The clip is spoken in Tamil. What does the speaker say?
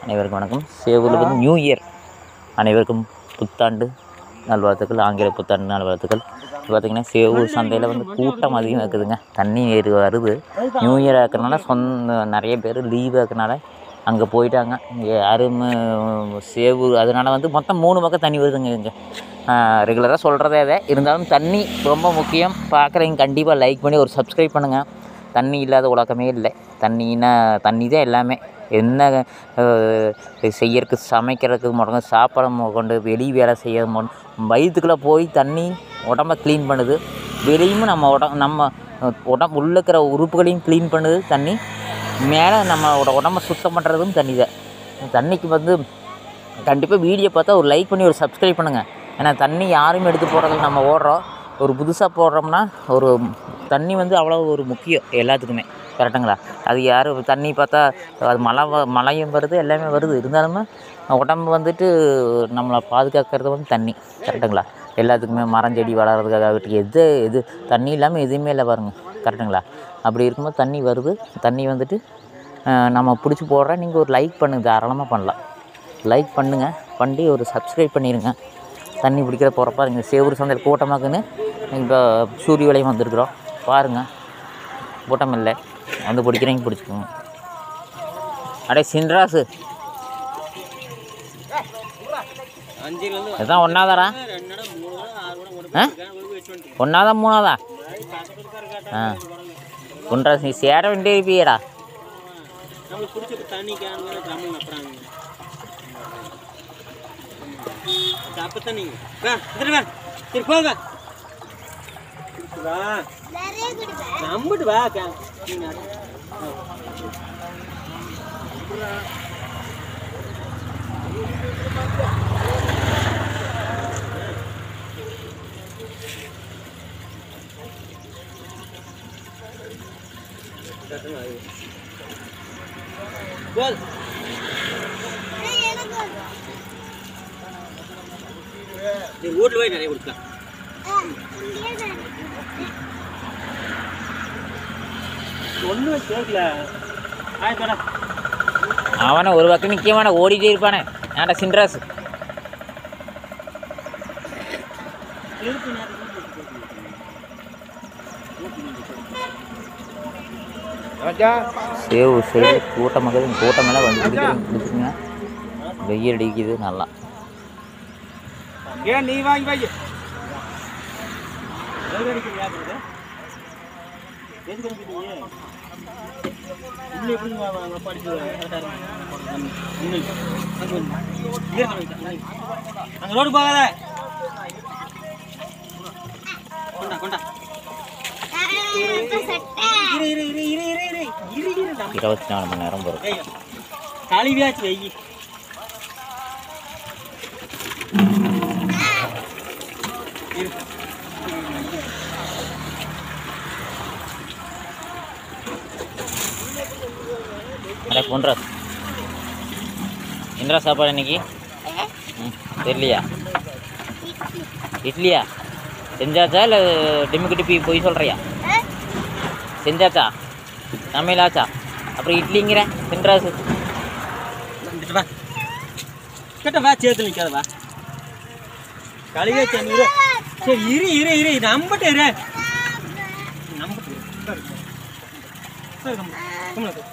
அனைவருக்கும் வணக்கம் சேவூரில் வந்து நியூ இயர் அனைவருக்கும் புத்தாண்டு நல்வாழ்த்துக்கள் ஆங்கில புத்தாண்டு நல்வாழ்த்துக்கள் இப்போ பார்த்தீங்கன்னா சேவூர் சந்தையில் வந்து கூட்டம் அதிகம் இருக்குதுங்க தண்ணி ஏறி வருது நியூ இயர் இருக்கிறனால சொந்த நிறைய பேர் லீவ் இருக்கிறனால அங்கே போயிட்டாங்க இங்கே யாரும் சேவூர் அதனால வந்து மொத்தம் மூணு பக்கம் தண்ணி வருதுங்க இங்கே ரெகுலராக சொல்கிறதே அதை இருந்தாலும் தண்ணி ரொம்ப முக்கியம் பார்க்குறவங்க கண்டிப்பாக லைக் பண்ணி ஒரு சப்ஸ்கிரைப் பண்ணுங்கள் தண்ணி இல்லாத உலகமே இல்லை தண்ணினா தண்ணி தான் எல்லாமே என்ன அஹ், செய்யறதுக்கு சமைக்கிறதுக்கு முதல்ல சாப்பிட கொண்டு வெளி வேலை செய்ய முதல் வயிற்றுக்குள்ளே போய் தண்ணி உடம்ப க்ளீன் பண்ணுது வெளியும் நம்ம உடம் நம்ம உடம்பு உள்ள இருக்கிற உறுப்புகளையும் க்ளீன் பண்ணுது தண்ணி மேலே நம்ம உட- உடம்ப சுத்தம் பண்ணுறதும் தண்ணி தான் தண்ணிக்கு வந்து கண்டிப்பாக வீடியோ பார்த்தா ஒரு லைக் பண்ணி ஒரு சப்ஸ்கிரைப் பண்ணுங்கள் ஏன்னா தண்ணி யாரும் எடுத்து போடுறதில்ல நம்ம ஓடுறோம் ஒரு புதுசாக போடுறோம்னா ஒரு தண்ணி வந்து அவ்வளோ ஒரு முக்கியம் எல்லாத்துக்குமே கரெக்டுங்களா அது யார் தண்ணி பார்த்தா அது மழை வ- மழையும் வருது எல்லாமே வருது இருந்தாலுமே உடம்பு வந்துட்டு நம்மளை பாதுகாக்கிறது வந்து தண்ணி கரெக்டுங்களா எல்லாத்துக்குமே மரம் செடி வளர்கிறதுக்காக எது எது தண்ணி இல்லாமல் எதுவுமே இல்லை பாருங்கள் கரெக்டுங்களா அப்படி இருக்கும்போது தண்ணி வருது தண்ணி வந்துட்டு அஹ், நம்ம பிடிச்சி போடுற நீங்கள் ஒரு லைக் பண்ணுங்க தாராளமாக பண்ணலாம் லைக் பண்ணுங்கள் பண்ணி ஒரு சப்ஸ்கிரைப் பண்ணிடுங்க தண்ணி பிடிக்கிற போகிறப்ப இங்கே சேவூர் சந்தையில் கூட்டமாக்குன்னு இப்போ சூரிய விலையும் வந்திருக்குறோம் பாருங்கள் கூட்டம் இல்லை வந்து பிடிக்கிறவங்க பிடிச்சிக்கோங்க அடே சின்ராசு எதான் ஒன்றாதாரா ஆ ஒன்றாதான் மூணாவதா ஆ ஒன்றா நீ சேர வேண்டிய இருப்பியடா நம்மளுக்கு பிடிச்ச தண்ணி கேன் மேலே ட்ரம்மில் நப்புறாங்க அப்போ நீங்க வா இதில் வா சரி போக வா நம்பிட்டு வா கேன் போது நீ வீட்டில் போய் நிறைய கொடுக்கலாம் ஒன்றும் கேட்கல ஆயிட்டோடா அவனை ஒரு பக்கம் நிற்கவான ஓடிட்டே இருப்பானே ஏன்டா சின்ராசு இருக்கு சேவு சேவு கூட்டம் மக்கள் கூட்டமெல்லாம் வந்து பிடிக்கிறீங்க பிடிச்சிங்க வெயில் அடிக்குது நல்லா ஏன் நீ வாங்கி வாங்கி எதுக்கு அடிக்கிறீங்க யாருக்கு எதுக்கு அடிக்கிறீங்க இன்னும் எப்படி வாங்க படிச்சு அங்கே ரோடு போகாத கொண்டா கொண்டா இரு இரு இரு இரு இரு இரு இரு இரு நம்ம இருபத்தி நாலு மணி நேரம் வரும் ஏய், கழுவியாச்சு வெயி அடே பொன்ராஸ் என்னடா சாப்பாடு இன்னைக்கு ம் தெரியலையா இட்லியா செஞ்சாச்சா இல்லை டிம்முக்கு டிப்பி போய் சொல்கிறியா செஞ்சாச்சா சமையலாச்சா அப்புறம் இட்லிங்கிற சின்ராசு வந்துட்டு வா கிட்ட வா சேர்த்து நிற்காத வா கழுவியா சரி இரு சரி இரு இரு இரு நம்பிட்டு இரு நம்பிட்டு இரு சரி, சரி கம்முனு, கம்முனு இரு.